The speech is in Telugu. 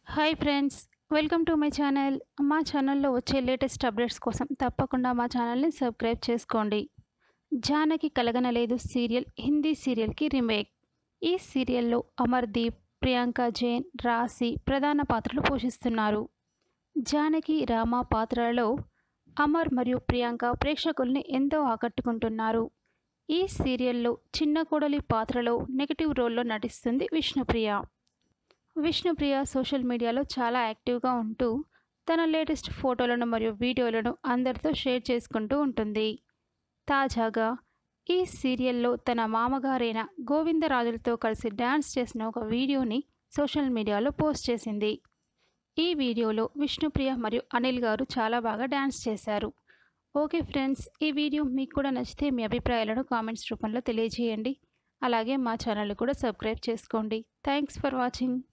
hi friends welcome to my channel మా ఛానల్లో వచ్చే లేటెస్ట్ అప్డేట్స్ కోసం తప్పకుండా మా ఛానల్ని సబ్స్క్రైబ్ చేసుకోండి జానకి కలగనలేదు సీరియల్ హిందీ సీరియల్కి రీమేక్ ఈ సీరియల్లో అమర్దీప్ ప్రియాంక జైన్ రాశి ప్రధాన పాత్రలు పోషిస్తున్నారు జానకి రామ పాత్రలలో అమర్ మరియు ప్రియాంక ప్రేక్షకుల్ని ఎంతో ఆకట్టుకుంటున్నారు ఈ సీరియల్లో చిన్న కోడలి పాత్రలో నెగిటివ్ రోల్లో నటిస్తుంది విష్ణుప్రియ విష్ణుప్రియ సోషల్ మీడియాలో చాలా యాక్టివ్గా ఉంటూ తన లేటెస్ట్ ఫోటోలను మరియు వీడియోలను అందరితో షేర్ చేసుకుంటూ ఉంటుంది తాజాగా ఈ సీరియల్లో తన మామగారైన గోవిందరాజులతో కలిసి డ్యాన్స్ చేసిన ఒక వీడియోని సోషల్ మీడియాలో పోస్ట్ చేసింది ఈ వీడియోలో విష్ణుప్రియ మరియు అనిల్ గారు చాలా బాగా డ్యాన్స్ చేశారు ఓకే ఫ్రెండ్స్ ఈ వీడియో మీకు కూడా నచ్చితే మీ అభిప్రాయాలను కామెంట్స్ రూపంలో తెలియజేయండి అలాగే మా ఛానల్ కూడా సబ్స్క్రైబ్ చేసుకోండి థ్యాంక్స్ ఫర్ వాచింగ్